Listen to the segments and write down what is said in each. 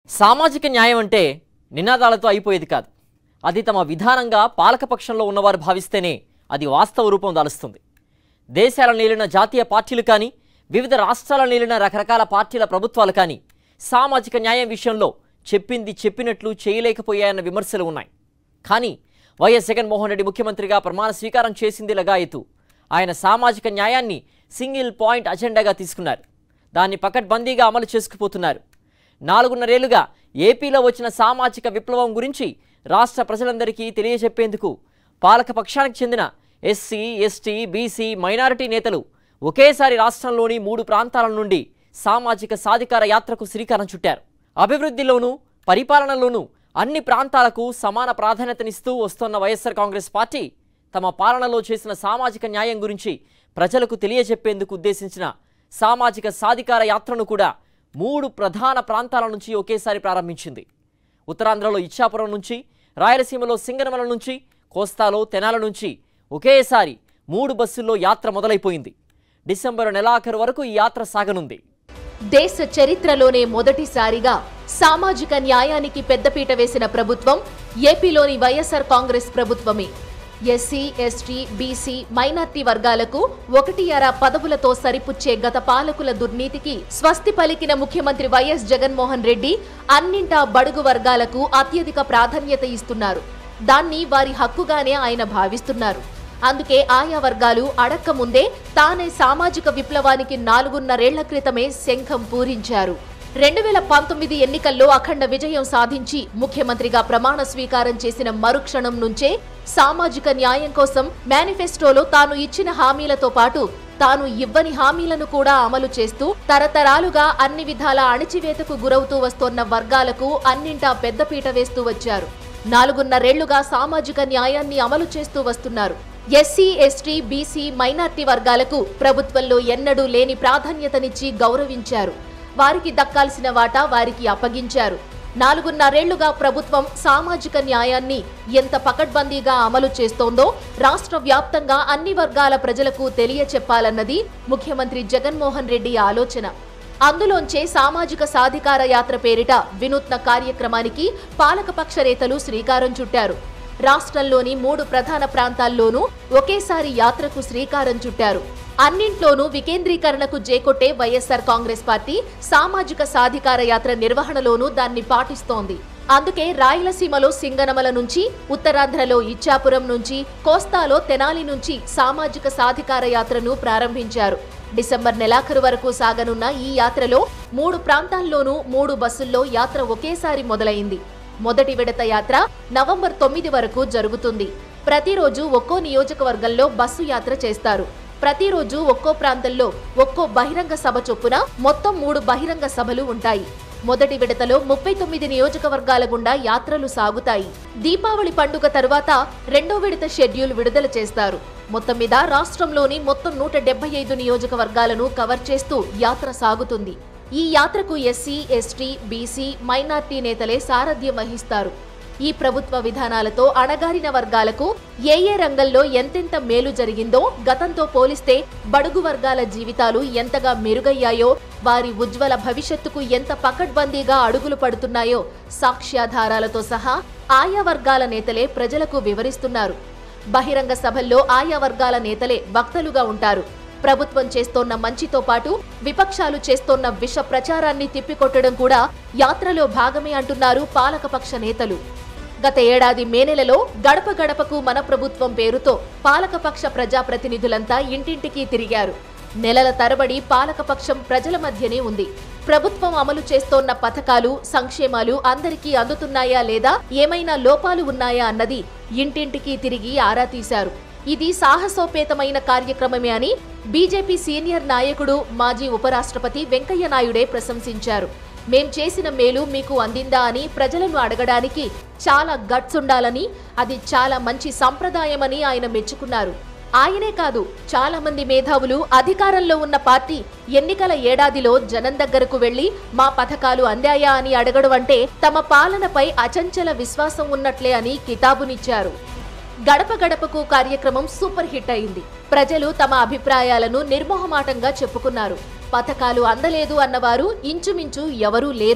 సామాజిక న్యాయం అంటే నినాదాలతో అయిపోయేది కాదు అది తమ విధానంగా పాలకపక్షంలో ఉన్నవారు భావిస్తేనే అది వాస్తవ రూపం దాలుస్తుంది దేశాల నేలిన జాతీయ పార్టీలు కానీ వివిధ రాష్ట్రాల నేలిన రకరకాల పార్టీల ప్రభుత్వాలు కానీ సామాజిక న్యాయం విషయంలో చెప్పింది చెప్పినట్లు చేయలేకపోయాయన్న విమర్శలు ఉన్నాయి కానీ వైఎస్ జగన్మోహన్ రెడ్డి ముఖ్యమంత్రిగా ప్రమాణ స్వీకారం చేసింది లగాయతు ఆయన సామాజిక న్యాయాన్ని సింగిల్ పాయింట్ అజెండాగా తీసుకున్నారు దాన్ని పకడ్బందీగా అమలు చేసుకుపోతున్నారు నాలుగున్నరేళ్లుగా ఏపీలో వచ్చిన సామాజిక విప్లవం గురించి రాష్ట్ర ప్రజలందరికీ తెలియజెప్పేందుకు పాలక పక్షానికి చెందిన ఎస్సీ ఎస్టీ బీసీ మైనారిటీ నేతలు ఒకేసారి రాష్ట్రంలోని మూడు ప్రాంతాల నుండి సామాజిక సాధికార యాత్రకు శ్రీకారం చుట్టారు అభివృద్ధిలోనూ పరిపాలనలోనూ అన్ని ప్రాంతాలకు సమాన ప్రాధాన్యతనిస్తూ వస్తున్న వైఎస్ఆర్ కాంగ్రెస్ పార్టీ తమ పాలనలో చేసిన సామాజిక న్యాయం గురించి ప్రజలకు తెలియజెప్పేందుకు ఉద్దేశించిన సామాజిక సాధికార యాత్రను కూడా మూడు ప్రధాన ప్రాంతాల నుంచి ఒకేసారి ప్రారంభించింది ఉత్తరాంధ్రలో ఇచ్చాపురం నుంచి రాయలసీమలో సింగనమల నుంచి కోస్తాలో తెనాల నుంచి ఒకేసారి మూడు బస్సుల్లో యాత్ర మొదలైపోయింది డిసెంబరు నెలాఖరు వరకు ఈ యాత్ర సాగనుంది దేశ చరిత్రలోనే మొదటిసారిగా సామాజిక న్యాయానికి పెద్దపీట వేసిన ప్రభుత్వం ఏపీలోని వైఎస్ఆర్ కాంగ్రెస్ ప్రభుత్వమే ఎస్సీ ఎస్టీ బీసీ మైనార్టీ వర్గాలకు ఒకటి అర పదవులతో సరిపుచ్చే గత పాలకుల దుర్నీతికి స్వస్తి పలికిన ముఖ్యమంత్రి వైఎస్ జగన్మోహన్ రెడ్డి అన్నింటా బడుగు వర్గాలకు అత్యధిక ప్రాధాన్యత ఇస్తున్నారు దాన్ని వారి హక్కుగానే ఆయన భావిస్తున్నారు అందుకే ఆయా వర్గాలు అడక్క ముందే తానే సామాజిక విప్లవానికి నాలుగున్నరేళ్ల క్రితమే శంఖం పూరించారు రెండు వేల పంతొమ్మిది ఎన్నికల్లో అఖండ విజయం సాధించి ముఖ్యమంత్రిగా ప్రమాణ స్వీకారం చేసిన మరుక్షణం నుంచే సామాజిక న్యాయం కోసం మేనిఫెస్టోలో తాను ఇచ్చిన హామీలతో పాటు తాను ఇవ్వని హామీలను కూడా అమలు చేస్తూ తరతరాలుగా అన్ని విధాల అణిచివేతకు గురవుతూ వస్తోన్న వర్గాలకు అన్నింటా పెద్దపీట వేస్తూ వచ్చారు నాలుగున్నరేళ్లుగా సామాజిక న్యాయాన్ని అమలు చేస్తూ వస్తున్నారు ఎస్సీ ఎస్టీ బీసీ మైనార్టీ వర్గాలకు ప్రభుత్వంలో ఎన్నడూ లేని ప్రాధాన్యతనిచ్చి గౌరవించారు వారికి దక్కాల్సిన వాటా వారికి అప్పగించారు నాలుగున్నరేళ్లుగా ప్రభుత్వం సామాజిక న్యాయాన్ని ఎంత పకడ్బందీగా అమలు చేస్తోందో రాష్ట్ర వ్యాప్తంగా అన్ని వర్గాల ప్రజలకు తెలియచెప్పాలన్నది ముఖ్యమంత్రి జగన్మోహన్ రెడ్డి ఆలోచన అందులోంచే సామాజిక సాధికార యాత్ర పేరిట వినూత్న కార్యక్రమానికి పాలకపక్ష నేతలు శ్రీకారం చుట్టారు రాష్ట్రంలోని మూడు ప్రధాన ప్రాంతాల్లోనూ ఒకేసారి యాత్రకు శ్రీకారం చుట్టారు అన్నింట్లోనూ వికేంద్రీకరణకు జేకొట్టే వైఎస్సార్ కాంగ్రెస్ పార్టీ సామాజిక సాధికార యాత్ర నిర్వహణలోనూ దాన్ని పాటిస్తోంది అందుకే రాయలసీమలో సింగనమల నుంచి ఉత్తరాంధ్రలో ఇచ్చాపురం నుంచి కోస్తాలో తెనాలి నుంచి సామాజిక సాధికార యాత్రను ప్రారంభించారు డిసెంబర్ నెలాఖరు వరకు సాగనున్న ఈ యాత్రలో మూడు ప్రాంతాల్లోనూ మూడు బస్సుల్లో యాత్ర ఒకేసారి మొదలైంది మొదటి విడత యాత్ర నవంబర్ తొమ్మిది వరకు జరుగుతుంది ప్రతిరోజు ఒక్కో నియోజకవర్గంలో బస్సు యాత్ర చేస్తారు ప్రతిరోజు ఒక్కో ప్రాంతంలో ఒక్కో బహిరంగ సభ చొప్పున మొత్తం మూడు బహిరంగ సభలు ఉంటాయి మొదటి విడతలో ముప్పై తొమ్మిది నియోజకవర్గాల గుండా యాత్రలు సాగుతాయి దీపావళి పండుగ తరువాత రెండో విడత షెడ్యూల్ విడుదల చేస్తారు మొత్తం మీద రాష్ట్రంలోని మొత్తం నూట డెబ్బై ఐదు నియోజకవర్గాలను కవర్ చేస్తూ యాత్ర సాగుతుంది ఈ యాత్రకు ఎస్సీ ఎస్టీ బీసీ మైనార్టీ నేతలే సారథ్యం వహిస్తారు ఈ ప్రభుత్వ విధానాలతో అణగారిన వర్గాలకు ఏ ఏ రంగంలో ఎంతెంత మేలు జరిగిందో గతంతో పోలిస్తే బడుగు వర్గాల జీవితాలు ఎంతగా మెరుగయ్యాయో వారి ఉజ్వల భవిష్యత్తుకు ఎంత పకడ్బందీగా అడుగులు పడుతున్నాయో సాక్ష్యాధారాలతో సహా ఆయా వర్గాల నేతలే ప్రజలకు వివరిస్తున్నారు బహిరంగ సభల్లో ఆయా వర్గాల నేతలే వక్తలుగా ఉంటారు ప్రభుత్వం చేస్తోన్న మంచితో పాటు విపక్షాలు చేస్తోన్న విష ప్రచారాన్ని తిప్పికొట్టడం కూడా యాత్రలో భాగమే అంటున్నారు పాలకపక్ష నేతలు గత ఏడాది మే నెలలో గడప గడపకు మన ప్రభుత్వం పేరుతో పాలకపక్ష ప్రజాప్రతినిధులంతా ఇంటింటికి తిరిగారు నెలల తరబడి పాలకపక్షం ప్రజల మధ్యనే ఉంది ప్రభుత్వం అమలు చేస్తోన్న పథకాలు సంక్షేమాలు అందరికీ అందుతున్నాయా లేదా ఏమైనా లోపాలు ఉన్నాయా అన్నది ఇంటింటికి తిరిగి ఆరా తీశారు ఇది సాహసోపేతమైన కార్యక్రమమే అని బీజేపీ సీనియర్ నాయకుడు మాజీ ఉపరాష్ట్రపతి వెంకయ్య నాయుడే ప్రశంసించారు మేం చేసిన మేలు మీకు అందిందా అని ప్రజలను అడగడానికి చాలా గట్స్ ఉండాలని అది చాలా మంచి సంప్రదాయమని ఆయన మెచ్చుకున్నారు ఆయనే కాదు చాలా మంది మేధావులు అధికారంలో ఉన్న పార్టీ ఎన్నికల ఏడాదిలో జనం దగ్గరకు వెళ్లి మా పథకాలు అందాయా అని అడగడం అంటే తమ పాలనపై అచంచల విశ్వాసం ఉన్నట్లే అని కితాబునిచ్చారు గడప గడపకు కార్యక్రమం సూపర్ హిట్ అయింది ప్రజలు తమ అభిప్రాయాలను నిర్మోహమాటంగా చెప్పుకున్నారు పథకాలు అందలేదు అన్నవారు ఇంచుమించు ఎవరూ లేరు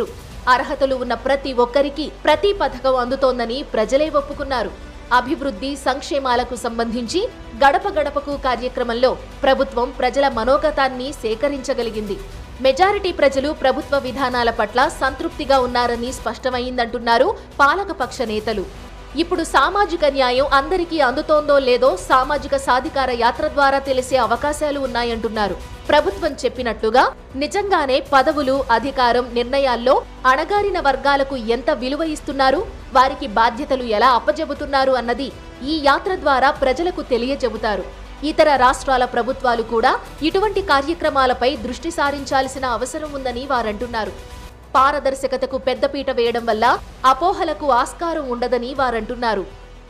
అర్హతలు ఉన్న ప్రతి ఒక్కరికి ప్రతి పథకం అందుతోందని ప్రజలే ఒప్పుకున్నారు అభివృద్ధి సంక్షేమాలకు సంబంధించి గడప గడపకు కార్యక్రమంలో ప్రభుత్వం ప్రజల మనోగతాన్ని సేకరించగలిగింది మెజారిటీ ప్రజలు ప్రభుత్వ విధానాల పట్ల సంతృప్తిగా ఉన్నారని స్పష్టమైందంటున్నారు పాలకపక్ష నేతలు ఇప్పుడు సామాజిక న్యాయం అందరికీ అందుతోందో లేదో సామాజిక సాధికార యాత్ర ద్వారా తెలిసే అవకాశాలు ఉన్నాయంటున్నారు ప్రభుత్వం చెప్పినట్లుగా నిజంగానే పదవులు అధికారం నిర్ణయాల్లో అణగారిన వర్గాలకు ఎంత విలువ ఇస్తున్నారు వారికి బాధ్యతలు ఎలా అప్పజెబుతున్నారు అన్నది ఈ యాత్ర ద్వారా ప్రజలకు తెలియజెబుతారు ఇతర రాష్ట్రాల ప్రభుత్వాలు కూడా ఇటువంటి కార్యక్రమాలపై దృష్టి సారించాల్సిన అవసరం ఉందని వారంటున్నారు పారదర్శకతకు పెద్దపీట వేయడం వల్ల అపోహలకు ఆస్కారం ఉండదని వారంటున్నారు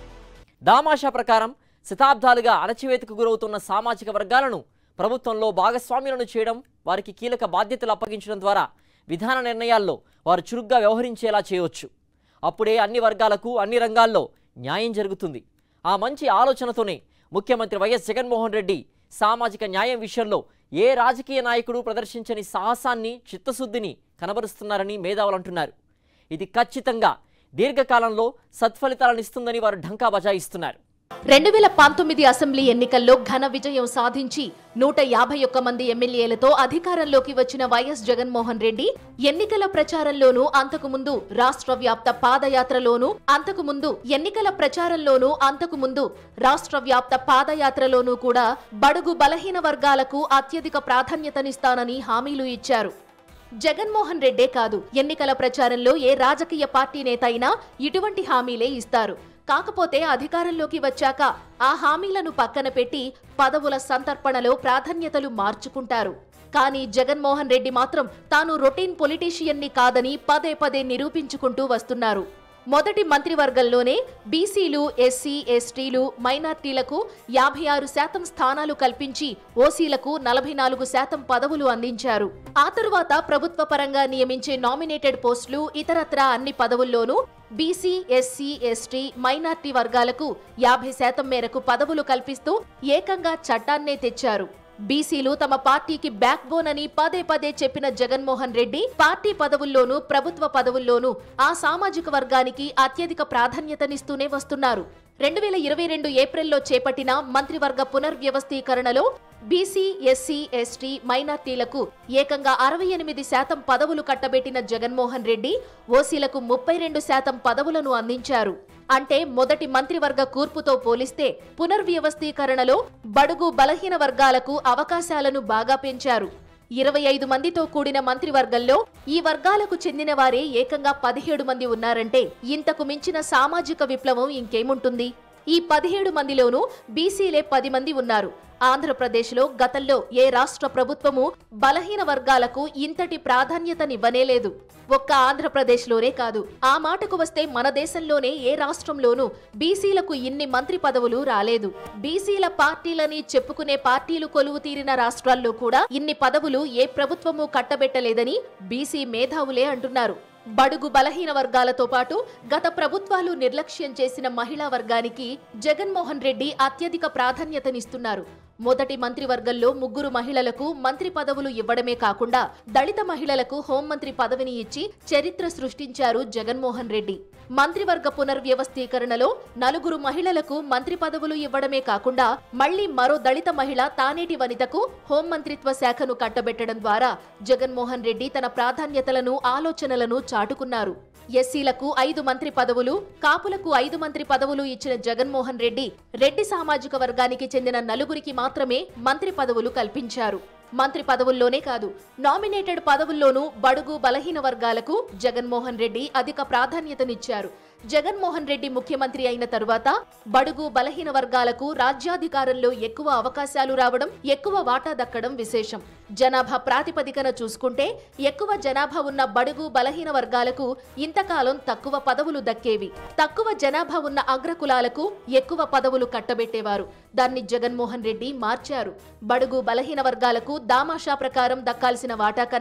దామాషా ప్రకారం శతాబ్దాలుగా అణచివేతకు గురవుతున్న సామాజిక వర్గాలను ప్రభుత్వంలో భాగస్వామ్యులను చేయడం వారికి కీలక బాధ్యతలు అప్పగించడం ద్వారా విధాన నిర్ణయాల్లో వారు చురుగ్గా వ్యవహరించేలా చేయవచ్చు అప్పుడే అన్ని వర్గాలకు అన్ని రంగాల్లో న్యాయం జరుగుతుంది ఆ మంచి ఆలోచనతోనే ముఖ్యమంత్రి వైఎస్ జగన్మోహన్ రెడ్డి సామాజిక న్యాయం విషయంలో ఏ రాజకీయ నాయకుడు ప్రదర్శించని సాహసాన్ని చిత్తశుద్ధిని కనబరుస్తున్నారని మేధావులు అంటున్నారు ఇది ఖచ్చితంగా దీర్ఘకాలంలో సత్ఫలితాలనిస్తుందని వారు ఢంకా బజాయిస్తున్నారు రెండు వేల పంతొమ్మిది అసెంబ్లీ ఎన్నికల్లో ఘన విజయం సాధించి నూట యాభై ఒక్క మంది ఎమ్మెల్యేలతో అధికారంలోకి వచ్చిన వైఎస్ జగన్మోహన్ రెడ్డి ఎన్నికల ప్రచారంలోనూ అంతకుముందు రాష్ట్ర వ్యాప్త పాదయాత్రలోనూ అంతకుముందు ఎన్నికల ప్రచారంలోనూ అంతకుముందు రాష్ట్ర వ్యాప్త పాదయాత్రలోనూ కూడా బడుగు బలహీన వర్గాలకు అత్యధిక ప్రాధాన్యతనిస్తానని హామీలు ఇచ్చారు జగన్మోహన్ రెడ్డే కాదు ఎన్నికల ప్రచారంలో ఏ రాజకీయ పార్టీ నేత అయినా ఇటువంటి హామీలే ఇస్తారు కాకపోతే అధికారంలోకి వచ్చాక ఆ హామీలను పక్కన పెట్టి పదవుల సంతర్పణలో ప్రాధాన్యతలు మార్చుకుంటారు కానీ జగన్మోహన్ రెడ్డి మాత్రం తాను రొటీన్ పొలిటీషియన్ని కాదని పదే పదే నిరూపించుకుంటూ వస్తున్నారు మొదటి మంత్రివర్గంలోనే బీసీలు ఎస్సీ ఎస్టీలు మైనార్టీలకు యాభై ఆరు శాతం స్థానాలు కల్పించి ఓసీలకు నలభై నాలుగు శాతం పదవులు అందించారు ఆ తరువాత ప్రభుత్వ పరంగా నియమించే నామినేటెడ్ పోస్టులు ఇతరత్రా అన్ని పదవుల్లోనూ బీసీ ఎస్సీ ఎస్టీ మైనార్టీ వర్గాలకు యాభై శాతం మేరకు పదవులు కల్పిస్తూ ఏకంగా చట్టాన్నే తెచ్చారు బీసీలు తమ పార్టీకి బ్యాక్ బోన్ అని పదే పదే చెప్పిన జగన్మోహన్ రెడ్డి పార్టీ పదవుల్లోనూ ప్రభుత్వ పదవుల్లోనూ ఆ సామాజిక వర్గానికి అత్యధిక ప్రాధాన్యతనిస్తూనే వస్తున్నారు రెండు వేల ఇరవై రెండు ఏప్రిల్లో చేపట్టిన మంత్రివర్గ పునర్వ్యవస్థీకరణలో బీసీ ఎస్సీ ఎస్టీ మైనార్టీలకు ఏకంగా అరవై ఎనిమిది శాతం పదవులు కట్టబెట్టిన జగన్మోహన్ రెడ్డి ఓసీలకు ముప్పై రెండు శాతం పదవులను అందించారు అంటే మొదటి మంత్రివర్గ కూర్పుతో పోలిస్తే పునర్వ్యవస్థీకరణలో బడుగు బలహీన వర్గాలకు అవకాశాలను బాగా పెంచారు ఇరవై ఐదు మందితో కూడిన మంత్రివర్గంలో ఈ వర్గాలకు చెందిన వారే ఏకంగా పదిహేడు మంది ఉన్నారంటే ఇంతకు మించిన సామాజిక విప్లవం ఇంకేముంటుంది ఈ పదిహేడు మందిలోనూ బీసీలే పది మంది ఉన్నారు ఆంధ్రప్రదేశ్లో గతంలో ఏ రాష్ట్ర ప్రభుత్వము బలహీన వర్గాలకు ఇంతటి ప్రాధాన్యతనివ్వనేలేదు ఒక్క ఆంధ్రప్రదేశ్లోనే కాదు ఆ మాటకు వస్తే మన దేశంలోనే ఏ రాష్ట్రంలోనూ బీసీలకు ఇన్ని మంత్రి పదవులు రాలేదు బీసీల పార్టీలని చెప్పుకునే పార్టీలు కొలువు తీరిన రాష్ట్రాల్లో కూడా ఇన్ని పదవులు ఏ ప్రభుత్వము కట్టబెట్టలేదని బీసీ మేధావులే అంటున్నారు బడుగు బలహీన వర్గాలతో పాటు గత ప్రభుత్వాలు నిర్లక్ష్యం చేసిన మహిళా వర్గానికి జగన్మోహన్ రెడ్డి అత్యధిక ప్రాధాన్యతనిస్తున్నారు మొదటి మంత్రివర్గంలో ముగ్గురు మహిళలకు మంత్రి పదవులు ఇవ్వడమే కాకుండా దళిత మహిళలకు హోంమంత్రి పదవిని ఇచ్చి చరిత్ర సృష్టించారు జగన్మోహన్ రెడ్డి మంత్రివర్గ పునర్వ్యవస్థీకరణలో నలుగురు మహిళలకు మంత్రి పదవులు ఇవ్వడమే కాకుండా మళ్లీ మరో దళిత మహిళ తానేటి వనితకు హోంమంత్రిత్వ శాఖను కట్టబెట్టడం ద్వారా జగన్మోహన్ రెడ్డి తన ప్రాధాన్యతలను ఆలోచనలను చాటుకున్నారు ఎస్సీలకు ఐదు మంత్రి పదవులు కాపులకు ఐదు మంత్రి పదవులు ఇచ్చిన జగన్మోహన్ రెడ్డి రెడ్డి సామాజిక వర్గానికి చెందిన నలుగురికి మాత్రమే మంత్రి పదవులు కల్పించారు మంత్రి పదవుల్లోనే కాదు నామినేటెడ్ పదవుల్లోనూ బడుగు బలహీన వర్గాలకు జగన్మోహన్ రెడ్డి అధిక ప్రాధాన్యతనిచ్చారు జగన్మోహన్ రెడ్డి ముఖ్యమంత్రి అయిన తరువాత బడుగు బలహీన వర్గాలకు రాజ్యాధికారంలో ఎక్కువ అవకాశాలు రావడం ఎక్కువ వాటా దక్కడం విశేషం జనాభా ప్రాతిపదికన చూసుకుంటే ఎక్కువ జనాభా ఉన్న బడుగు బలహీన వర్గాలకు ఇంతకాలం తక్కువ పదవులు దక్కేవి తక్కువ జనాభా ఉన్న అగ్రకులాలకు ఎక్కువ పదవులు కట్టబెట్టేవారు దాన్ని జగన్మోహన్ రెడ్డి మార్చారు బడుగు బలహీన వర్గాలకు దామాషా ప్రకారం దక్కాల్సిన వాటా కన్నా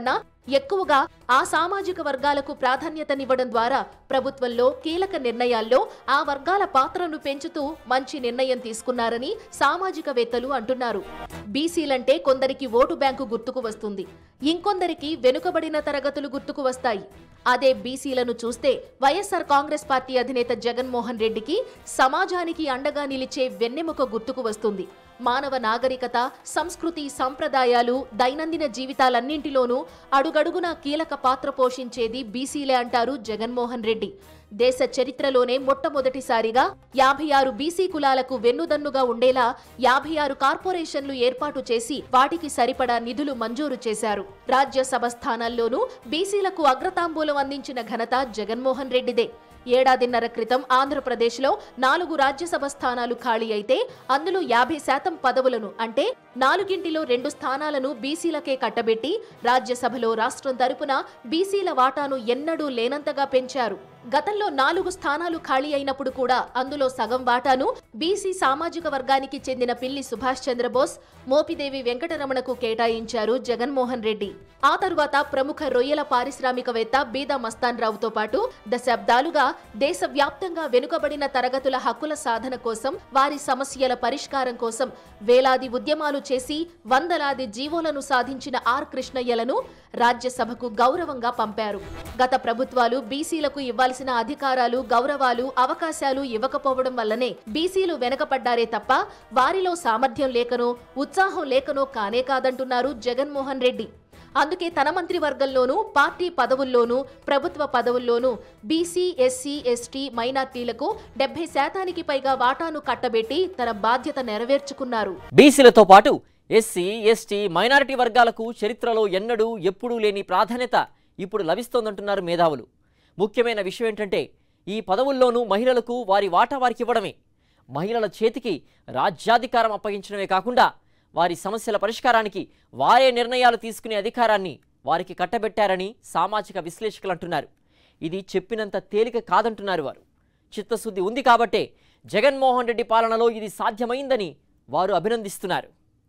ఎక్కువగా ఆ సామాజిక వర్గాలకు ప్రాధాన్యతనివ్వడం ద్వారా ప్రభుత్వంలో కీలక నిర్ణయాల్లో ఆ వర్గాల పాత్రను పెంచుతూ మంచి నిర్ణయం తీసుకున్నారని సామాజికవేత్తలు అంటున్నారు బీసీలంటే కొందరికి ఓటు బ్యాంకు గుర్తుకు వస్తుంది ఇంకొందరికి వెనుకబడిన తరగతులు గుర్తుకు వస్తాయి అదే బీసీలను చూస్తే వైఎస్ఆర్ కాంగ్రెస్ పార్టీ అధినేత జగన్మోహన్ రెడ్డికి సమాజానికి అండగా నిలిచే వెన్నెముక గుర్తుకు వస్తుంది మానవ నాగరికత సంస్కృతి సంప్రదాయాలు దైనందిన జీవితాలన్నింటిలోనూ అడుగడుగునా కీలక పాత్ర పోషించేది బీసీలే అంటారు జగన్మోహన్ రెడ్డి దేశ చరిత్రలోనే మొట్టమొదటిసారిగా యాభై ఆరు బీసీ కులాలకు వెన్నుదన్నుగా ఉండేలా యాభై ఆరు కార్పొరేషన్లు ఏర్పాటు చేసి వాటికి సరిపడా నిధులు మంజూరు చేశారు రాజ్యసభ స్థానాల్లోనూ బీసీలకు అగ్రతాంబూలం అందించిన ఘనత జగన్మోహన్ రెడ్డిదే ఏడాదిన్నర క్రితం ఆంధ్రప్రదేశ్లో నాలుగు రాజ్యసభ స్థానాలు ఖాళీ అయితే అందులో యాభై శాతం పదవులను అంటే నాలుగింటిలో రెండు స్థానాలను బీసీలకే కట్టబెట్టి రాజ్యసభలో రాష్ట్రం తరపున బీసీల వాటాను ఎన్నడూ లేనంతగా పెంచారు గతంలో నాలుగు స్థానాలు ఖాళీ అయినప్పుడు కూడా అందులో సగం వాటాను బీసీ సామాజిక వర్గానికి చెందిన పిల్లి సుభాష్ చంద్రబోస్ మోపిదేవి వెంకటరమణకు కేటాయించారు జగన్మోహన్ రెడ్డి ఆ తరువాత ప్రముఖ రొయ్యల పారిశ్రామికవేత్త బీదా మస్తాన్ రావుతో పాటు దశాబ్దాలుగా దేశవ్యాప్తంగా వెనుకబడిన తరగతుల హక్కుల సాధన కోసం వారి సమస్యల పరిష్కారం కోసం వేలాది ఉద్యమాలు చేసి వందలాది జీవోలను సాధించిన ఆర్ కృష్ణయ్యలను రాజ్యసభకు గౌరవంగా పంపారు గత ప్రభుత్వాలు బీసీలకు ఇవ్వాల్సిన అధికారాలు గౌరవాలు అవకాశాలు ఇవ్వకపోవడం వల్లనే బీసీలు వెనకపడ్డారే తప్ప వారిలో సామర్థ్యం లేకనో ఉత్సాహం లేకనో కానే కాదంటున్నారు జగన్మోహన్ రెడ్డి అందుకే తన మంత్రివర్గంలోనూ పార్టీ పదవుల్లోనూ ప్రభుత్వ పదవుల్లోనూ బీసీ ఎస్సీ ఎస్టీ మైనార్టీలకు డెబ్బై శాతానికి పైగా వాటాను కట్టబెట్టి తన బాధ్యత నెరవేర్చుకున్నారు బీసీలతో పాటు ఎస్సీ ఎస్టీ మైనారిటీ వర్గాలకు చరిత్రలో ఎన్నడూ ఎప్పుడూ లేని ప్రాధాన్యత ఇప్పుడు లభిస్తోందంటున్నారు మేధావులు ముఖ్యమైన విషయం ఏంటంటే ఈ పదవుల్లోనూ మహిళలకు వారి వాటా వారికి ఇవ్వడమే మహిళల చేతికి రాజ్యాధికారం అప్పగించడమే కాకుండా వారి సమస్యల పరిష్కారానికి వారే నిర్ణయాలు తీసుకునే అధికారాన్ని వారికి కట్టబెట్టారని సామాజిక విశ్లేషకులు అంటున్నారు ఇది చెప్పినంత తేలిక కాదంటున్నారు వారు చిత్తశుద్ధి ఉంది కాబట్టే జగన్మోహన్ రెడ్డి పాలనలో ఇది సాధ్యమైందని వారు అభినందిస్తున్నారు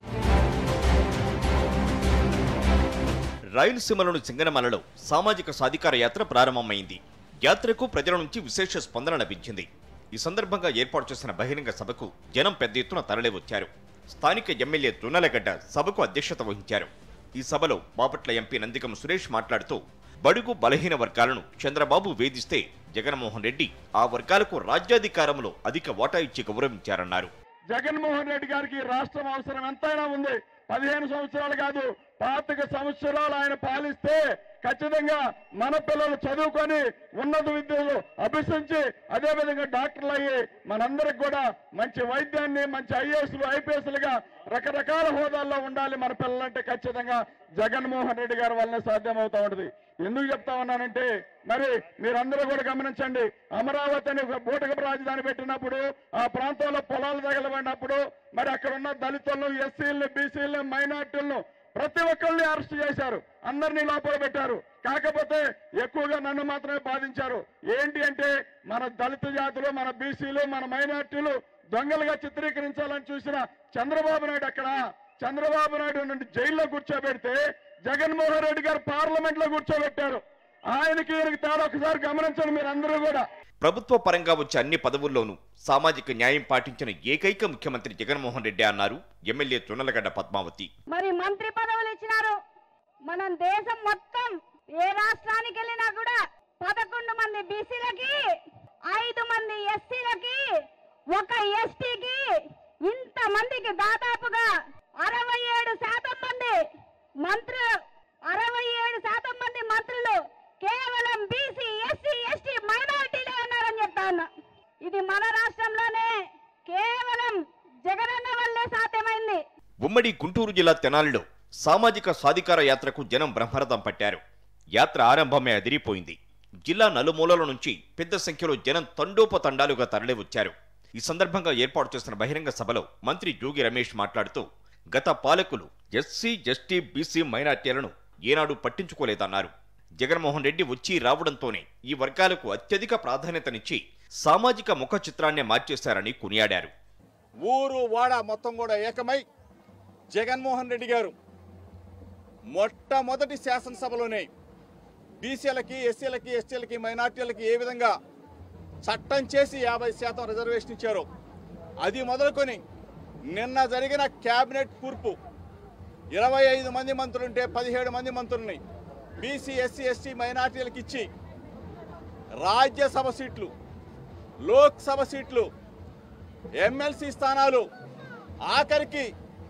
రాయలసీమలోని సింగనమలలో సామాజిక సాధికార యాత్ర ప్రారంభమైంది యాత్రకు ప్రజల నుంచి విశేష స్పందన లభించింది ఈ సందర్భంగా ఏర్పాటు చేసిన బహిరంగ సభకు జనం పెద్ద ఎత్తున తరలివచ్చారు స్థానిక ఎమ్మెల్యే దున్నలగడ్డ సభకు అధ్యక్షత వహించారు ఈ సభలో బాపట్ల ఎంపీ నందికం సురేష్ మాట్లాడుతూ బడుగు బలహీన వర్గాలను చంద్రబాబు వేధిస్తే జగన్మోహన్ రెడ్డి ఆ వర్గాలకు రాజ్యాధికారంలో అధిక వాటా ఇచ్చి గౌరవించారన్నారు జగన్మోహన్ రెడ్డి గారికి ఈ రాష్ట్రం అవసరం ఎంతైనా ఉంది పదిహేను సంవత్సరాలు కాదు పాతిక సంవత్సరాలు ఆయన పాలిస్తే ఖచ్చితంగా మన పిల్లలు చదువుకొని ఉన్నత విద్యలు అభ్యసించి అదే విధంగా డాక్టర్లు అయ్యి మనందరికి కూడా మంచి వైద్యాన్ని మంచి ఐఏఎస్లు ఐపీఎస్లుగా రకరకాల హోదాల్లో ఉండాలి మన పిల్లలంటే ఖచ్చితంగా జగన్మోహన్ రెడ్డి గారి వల్లనే సాధ్యమవుతా ఉంటుంది ఎందుకు చెప్తా ఉన్నానంటే మరి మీరందరూ కూడా గమనించండి అమరావతి అని ఒక బూటకపు రాజధాని పెట్టినప్పుడు ఆ ప్రాంతంలో పొలాలు తగలబడినప్పుడు మరి అక్కడ ఉన్న దళితులను ఎస్సీలను బీసీలను మైనార్టీలను ప్రతి ఒక్కరిని అరెస్ట్ చేశారు అందరినీ లోపల పెట్టారు కాకపోతే ఎక్కువగా నన్ను మాత్రమే బాధించారు ఏంటి అంటే మన దళిత జాతులు మన బీసీలు మన మైనార్టీలు దొంగలుగా చిత్రీకరించాలని చూసిన చంద్రబాబు నాయుడు అక్కడ చంద్రబాబు నాయుడు నుండి జైల్లో కూర్చోబెడితే జగన్మోహన్ రెడ్డి గారు పార్లమెంట్ లో కూర్చోబెట్టారు ఆయనకి ఈయనకి తేడా ఒకసారి గమనించండి మీరు అందరూ కూడా ప్రభుత్వ పరంగా వచ్చే అన్ని పదవుల్లోనూ సామాజిక న్యాయం పాటించిన ఏకైక ముఖ్యమంత్రి జగన్మోహన్ రెడ్డి అన్నారు ఎమ్మెల్యే తున్నలగడ్డ పద్మావతి మరి మంత్రి పదవులు ఇచ్చినారు మనం దేశం మొత్తం ఏ రాష్ట్రానికి వెళ్ళినా కూడా పదకొండు మంది బీసీలకి ఐదు మంది ఎస్సీలకి ఒక ఎస్టీకి ఇంత మందికి దాదాపుగా అరవై ఏడు శాతం మంది మంత్రులు అరవై ఏడు శాతం మంది మంత్రులు కేవలం బీసీ ఎస్సీ ఎస్టీ మైనారిటీలే ఉన్నారని చెప్తా ఉన్నా ఇది మన రాష్ట్రంలోనే కేవలం జగనన్న వల్లే సాధ్యమైంది ఉమ్మడి గుంటూరు జిల్లా తెనాలిలో సామాజిక సాధికార యాత్రకు జనం బ్రహ్మరథం పట్టారు యాత్ర ఆరంభమే అదిరిపోయింది జిల్లా నలుమూలల నుంచి పెద్ద సంఖ్యలో జనం తండోపతండాలుగా తరలివచ్చారు ఈ సందర్భంగా ఏర్పాటు చేసిన బహిరంగ సభలో మంత్రి జోగి రమేష్ మాట్లాడుతూ గత పాలకులు ఎస్సీ ఎస్టీ బీసీ మైనార్టీలను ఏనాడు పట్టించుకోలేదన్నారు జగన్మోహన్ రెడ్డి వచ్చి రావడంతోనే ఈ వర్గాలకు అత్యధిక ప్రాధాన్యతనిచ్చి సామాజిక ముఖ చిత్రాన్నే మార్చేశారని కొనియాడారు ఊరు వాడ మొత్తం కూడా ఏకమై జగన్మోహన్ రెడ్డి గారు మొట్టమొదటి శాసనసభలోనే బీసీలకి ఎస్సీలకి ఎస్టీలకి మైనార్టీలకి ఏ విధంగా చట్టం చేసి యాభై శాతం రిజర్వేషన్ ఇచ్చారో అది మొదలుకొని నిన్న జరిగిన కేబినెట్ కూర్పు ఇరవై ఐదు మంది మంత్రులుంటే పదిహేడు మంది మంత్రుల్ని బీసీ ఎస్సీ ఎస్టీ మైనార్టీలకు ఇచ్చి రాజ్యసభ సీట్లు లోక్సభ సీట్లు ఎమ్మెల్సీ స్థానాలు ఆఖరికి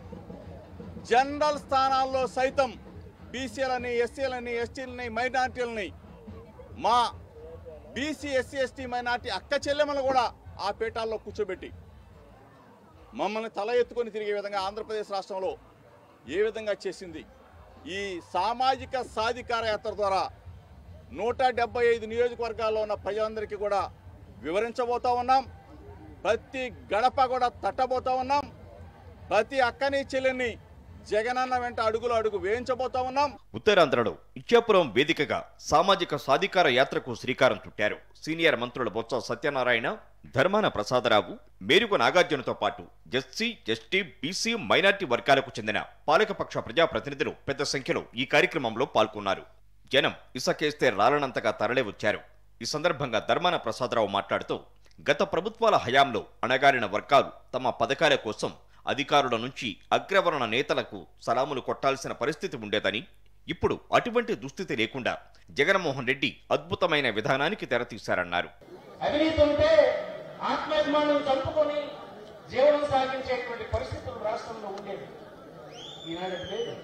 జనరల్ స్థానాల్లో సైతం బీసీలని ఎస్సీలని ఎస్టీలని మైనార్టీలని మా బీసీ ఎస్సీ ఎస్టీ మైనార్టీ అక్క చెల్లెమ్మలు కూడా ఆ పీఠాల్లో కూర్చోబెట్టి మమ్మల్ని తల ఎత్తుకొని తిరిగే విధంగా ఆంధ్రప్రదేశ్ రాష్ట్రంలో ఏ విధంగా చేసింది ఈ సామాజిక సాధికార యాత్ర ద్వారా నూట డెబ్బై ఐదు నియోజకవర్గాల్లో ఉన్న ప్రజలందరికీ కూడా వివరించబోతా ఉన్నాం ప్రతి గడప కూడా తట్టబోతా ఉన్నాం ప్రతి అక్కని చెల్లెని జగనన్న వెంట అడుగులు అడుగు వేయించబోతా ఉన్నాం ఉత్తరాంధ్రలో ఇచ్చాపురం వేదికగా సామాజిక సాధికార యాత్రకు శ్రీకారం చుట్టారు సీనియర్ మంత్రుల బొత్స సత్యనారాయణ ధర్మాన ప్రసాదరావు మేరుకు నాగార్జునతో పాటు ఎస్సీ ఎస్టీ బీసీ మైనార్టీ వర్గాలకు చెందిన పాలకపక్ష ప్రజాప్రతినిధులు పెద్ద సంఖ్యలో ఈ కార్యక్రమంలో పాల్గొన్నారు జనం ఇసకేస్తే రాలనంతగా తరలి వచ్చారు ఈ సందర్భంగా ధర్మాన ప్రసాదరావు మాట్లాడుతూ గత ప్రభుత్వాల హయాంలో అణగారిన వర్గాలు తమ పథకాల కోసం అధికారుల నుంచి అగ్రవర్ణ నేతలకు సలాములు కొట్టాల్సిన పరిస్థితి ఉండేదని ఇప్పుడు అటువంటి దుస్థితి లేకుండా జగన్మోహన్ రెడ్డి అద్భుతమైన విధానానికి తెరతీశారన్నారు అవినీతి ఉంటే ఆత్మాభిమానం చంపుకొని జీవనం సాగించేటువంటి పరిస్థితులు రాష్ట్రంలో ఉండేవి ఈనాడు లేదు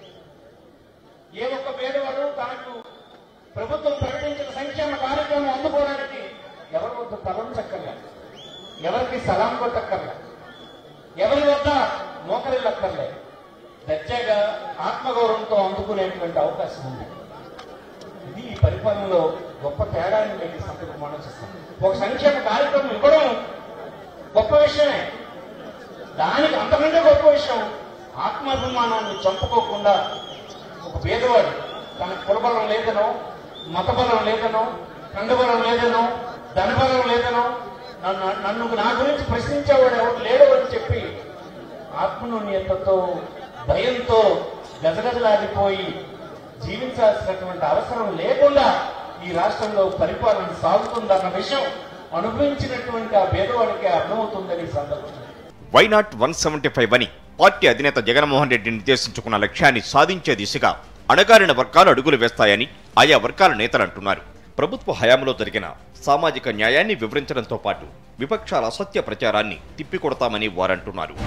ఏ ఒక్క పేదవాడు తనకు ప్రభుత్వం ప్రకటించిన సంక్షేమ కార్యక్రమం అందుకోవడానికి ఎవరి వద్ద తలంచక్కర్లే ఎవరికి సలాం కొట్టక్కర్లే ఎవరి వద్ద మోకరిల్లక్కర్లే దర్జాగా ఆత్మగౌరవంతో అందుకునేటువంటి అవకాశం ఉంది ఇది ఈ పరిపాలనలో గొప్ప తేడాన్ని మీకు సంతకం మనం చేస్తాం ఒక సంక్షేమ కార్యక్రమం ఇవ్వడం గొప్ప విషయమే దానికి అంతకంటే గొప్ప విషయం ఆత్మాభిమానాన్ని చంపుకోకుండా ఒక పేదవాడు తన కులబలం లేదనో మతబలం లేదనో కండబలం లేదనో ధనబలం లేదనో నన్ను నన్ను నా గురించి ప్రశ్నించేవాడు ఎవరు లేడు అని చెప్పి ఆత్మనోన్యతతో భయంతో గజగజలాడిపోయి జీవించాల్సినటువంటి అవసరం లేకుండా ఈ రాష్ట్రంలో పరిపాలన సాగుతుందన్న విషయం అనుభవించినటువంటి ఆ పేదవాడికి అర్థమవుతుందని ఈ సందర్భంగా వైనాట్ వన్ సెవెంటీ ఫైవ్ అని పార్టీ అధినేత జగన్మోహన్ రెడ్డి నిర్దేశించుకున్న లక్ష్యాన్ని సాధించే దిశగా అణగారిన వర్గాలు అడుగులు వేస్తాయని ఆయా వర్గాల నేతలు అంటున్నారు ప్రభుత్వ హయాంలో జరిగిన సామాజిక న్యాయాన్ని వివరించడంతో పాటు విపక్షాల అసత్య ప్రచారాన్ని తిప్పికొడతామని వారంటున్నారు